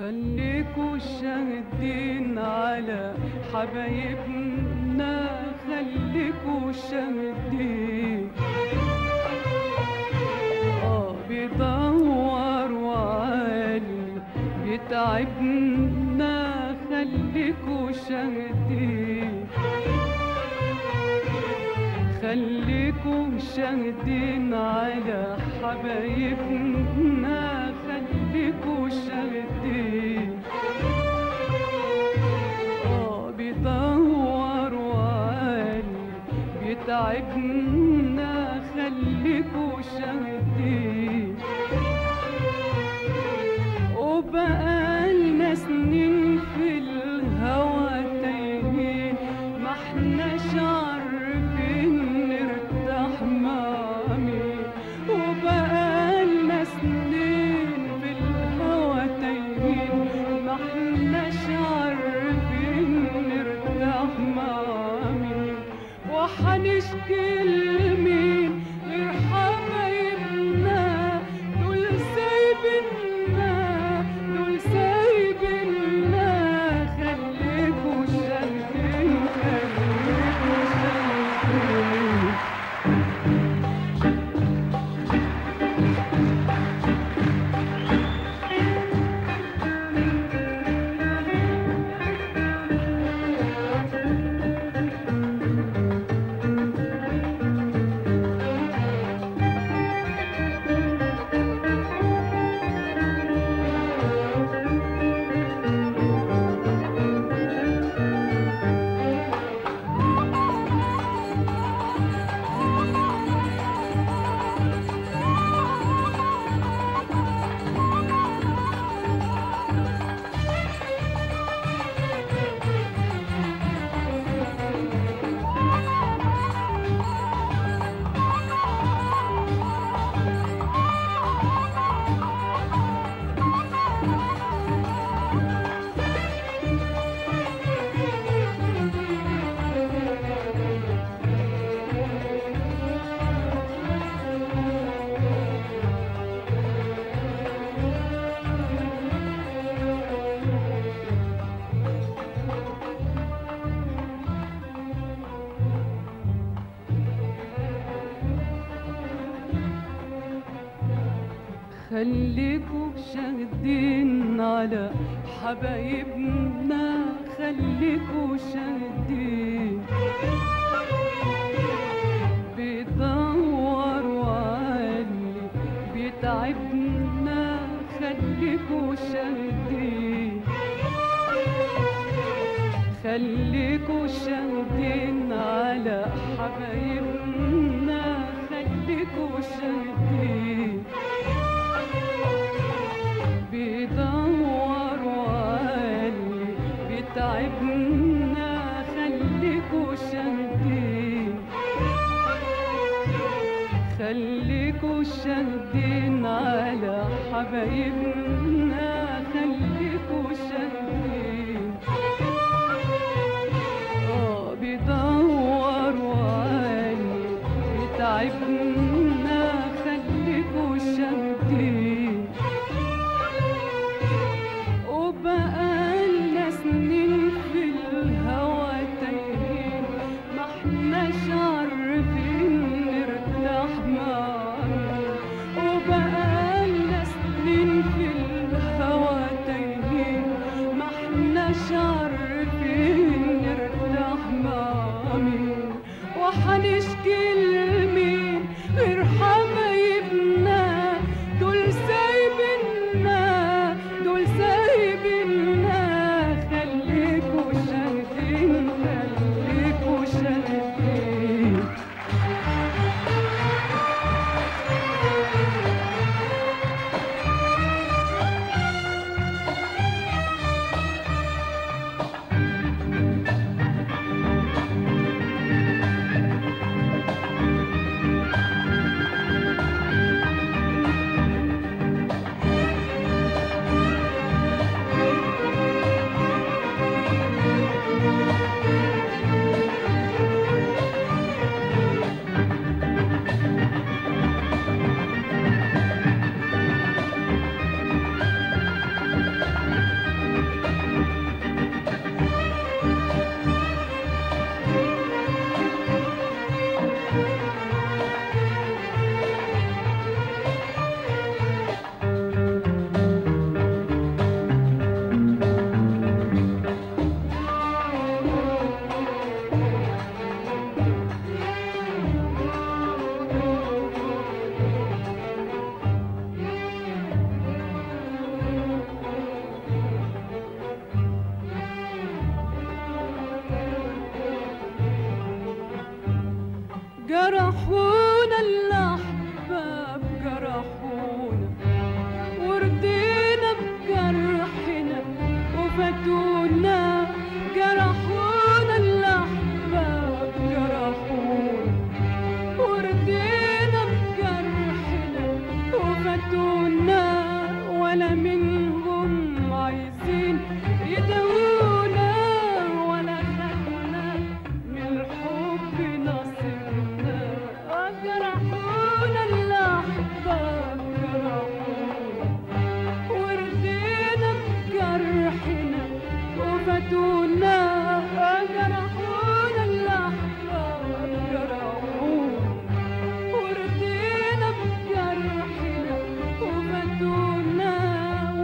خليكوا شاهدين على حبايبنا خليكوا شاهدين اه بيدوروا عالي بيتعبنا خليكوا شاهدين خليكوا شاهدين على حبايبنا خليكوا شاهدين اه بيدوروا عالي بيتعبنا خليكوا شاهدين وبقالنا سنين في الهوى تايهين ما احناش عارفين نرتاح مع مين وبقالنا سنين في الهوى تايهين ما احناش عارفين نرتاح مع مين وحنشكي لمين غير حبايبنا دول سايبنا دول سايبنا خليكوا شايفين خليكوا شايفين خليكوا شاهدين على حبايبنا خليكوا شاهدين بيدوروا عالي بيتعبنا خليكوا شاهدين خليكوا شاهدين على حبايبنا خليكوا شاهدين بيدوروا عالي بيتعبنا خليكوا شاهدين خليكوا شاهدين على حبايبنا خليكوا شاهدين اه بيدوروا عالي بيتعبنا خليكوا شاهدين وبقالنا سنين في الهوى تايهين ما احناش عارفين نرتاح مع مين وبقالنا سنين في الهوى تايهين جرحونا الأحباب جرحونا وردينا بجرحنا وفاتونا جرحونا الأحباب جرحونا وردينا بجرحنا وفاتونا ولا منهم عايزين يداوونا ولا خدنا من الحب نصيبنا جرحونا الأحباب جرحونا وردينا بجرحنا وفاتونا جرحونا الأحباب جرحونا وردينا بجرحنا وفاتونا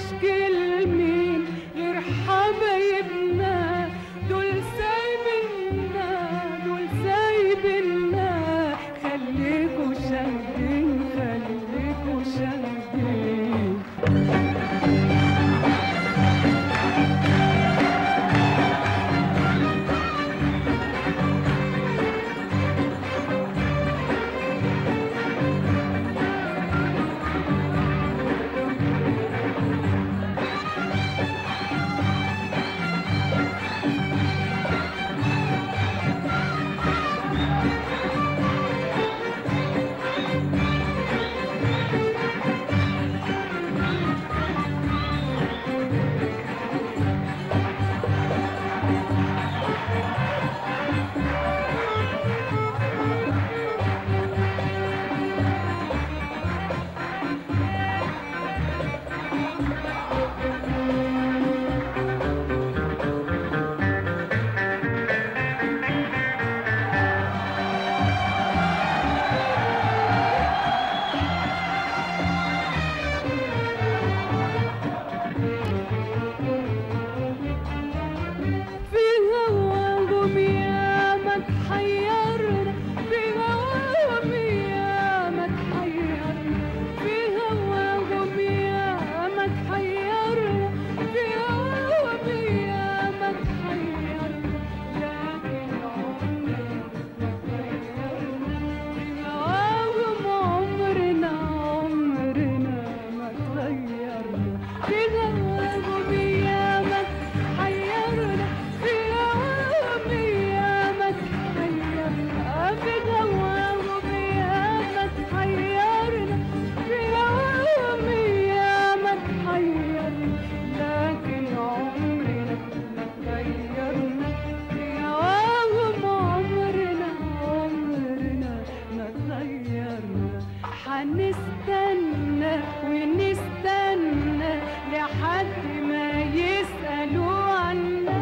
هنشكي لمين غير حبايبنا دول سايبنا دول سايبنا خليكوا شاهدين خليكوا شاهدين في هواهم ياما تحيرنا في هواهم ياما تحيرنا في هواهم ياما تحيرنا في هواهم ياما تحيرنا لكن عمرنا عمرنا ما تغيرنا في هواهم ياما تحيرنا في هواهم ياما تحيرنا في هواهم ياما تحيرنا في هواهم ياما تحيرنا لكن عمرنا ما تغيرنا في هواهم عمرنا عمرنا ما تغيرنا حنستنى ونستنى لحد ما يسألوا عنا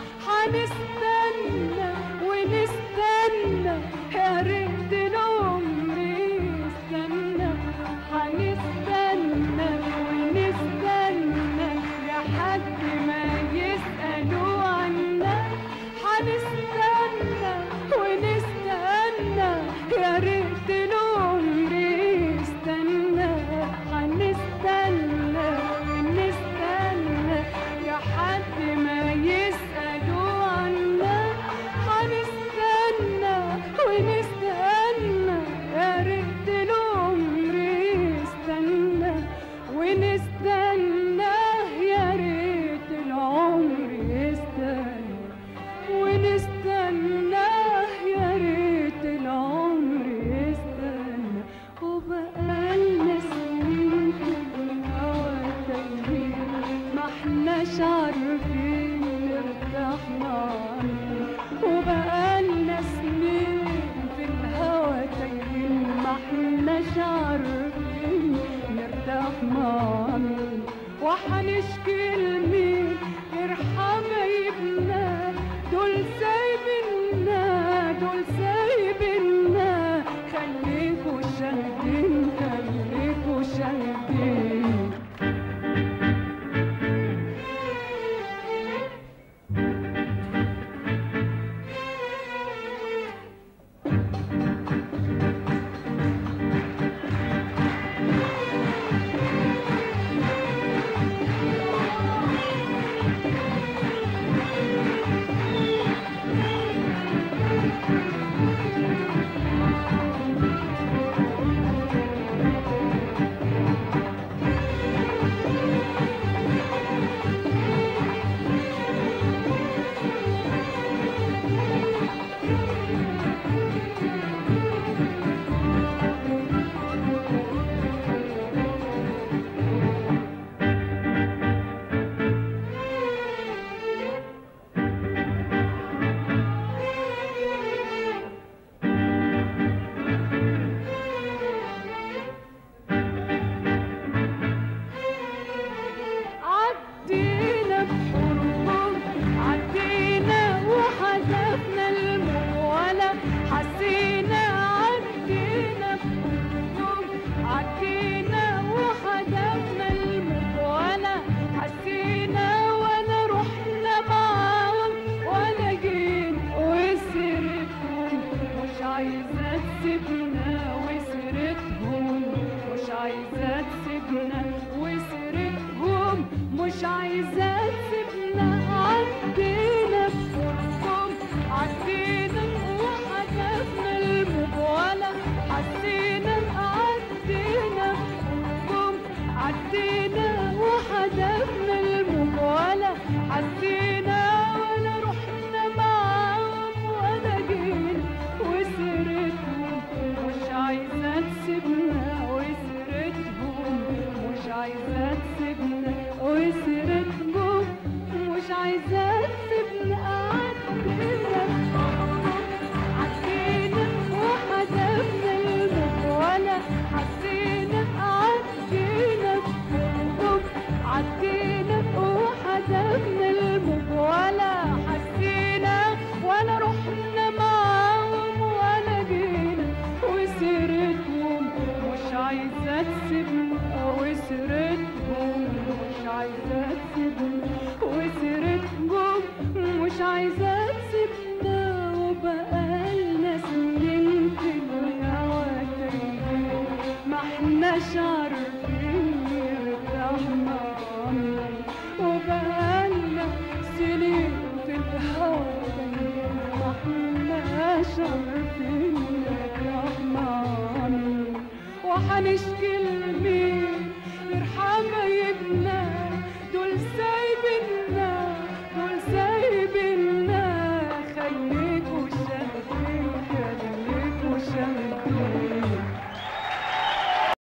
حنستنى ونستنى يا ريت العمر يستنى حنستنى ونستنى لحد ما يسألوا عنا حنستنى ونستنى يا ريت العمر يستنى حنستنى ونستنى لحد ما يسألوا عنا حنستنى ونستنى يا ريت العمر يستنى ونستنى يا ريت العمر يستنى ونستنى يا ريت العمر يستنى وبقالنا سنين في الهوا تايهين ما احناش عارفين نرتاح معانا وبقالنا سنين في الهوا تايهين ما احناش عارفين نرتاح معانا وحنشكي لمين غير حبايبنا دول سايبنا دول سايبنا خليكوا شاهدين خليكوا شاهدين حسينا ولا رحنا معاهم ولا جينا وسيرتهم مش عايزة تسيبنا وسيرتهم مش عايزة تسيبنا وسيرتهم مش عايزة تسيبنا عدينا عدينا وحدفنا الموت ولا حسينا عدينا بحبهم عدينا وحدفنا الموت ولا حسينا ولا رحنا معاهم ولا جينا وسيرتهم مش عايزة تسيبنا وسيرتهم مش عايزة تسيبنا وسيرتهم مش عايزة تسيبنا وبقالنا سنين في الهوا تايهين ما احناش عارفين نرتاح معانا وبقالنا سنين في الهوا تايهين ما احناش عارفين نرتاح معانا وحنشكي